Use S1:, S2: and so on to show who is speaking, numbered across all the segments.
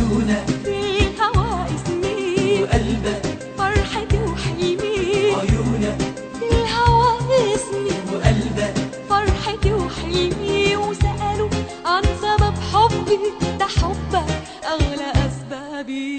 S1: عيونك
S2: في الهوى اسمي
S1: وقلبك
S2: فرحتي وحلمي
S1: عيونك
S2: في الهوى اسمي
S1: وقلبك
S2: فرحتي وحلمي وسألوا عن سبب حبي ده حبك أغلى أسبابي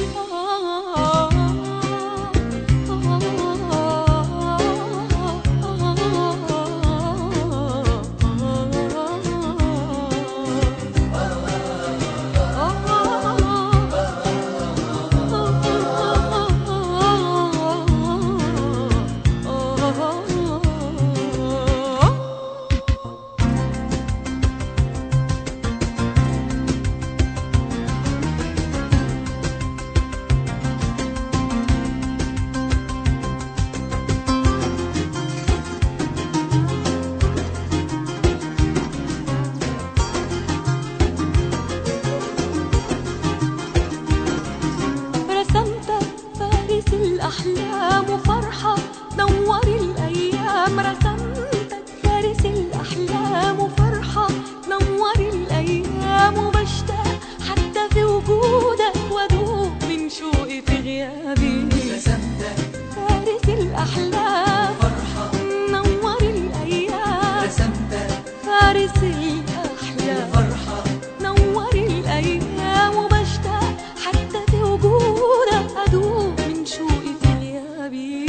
S2: رسمتك فارس الأحلام وفرحة نور الأيام رسمتك فارس الأحلام وفرحة نور الأيام وبشتاق حتى في وجودك وأدوب من شوقي في غيابي
S1: رسمتك
S2: فارس الأحلام
S1: فرحة
S2: نور الأيام
S1: رسمتك
S2: فارس الأحلام
S1: فرحة
S2: نور الأيام وبشتاق حتى في وجودك أدوب من شوقي في غيابي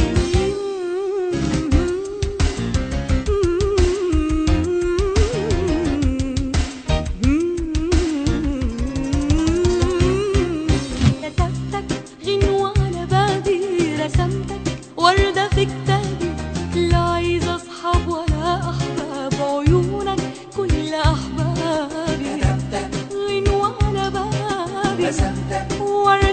S2: كتبتك غنوة على بابي رسمتك وردة في كتابي لا عايزة أصحاب ولا أحباب عيونك كل أحبابي
S1: كتبتك
S2: غنوة على بابي
S1: رسمتك
S2: وردة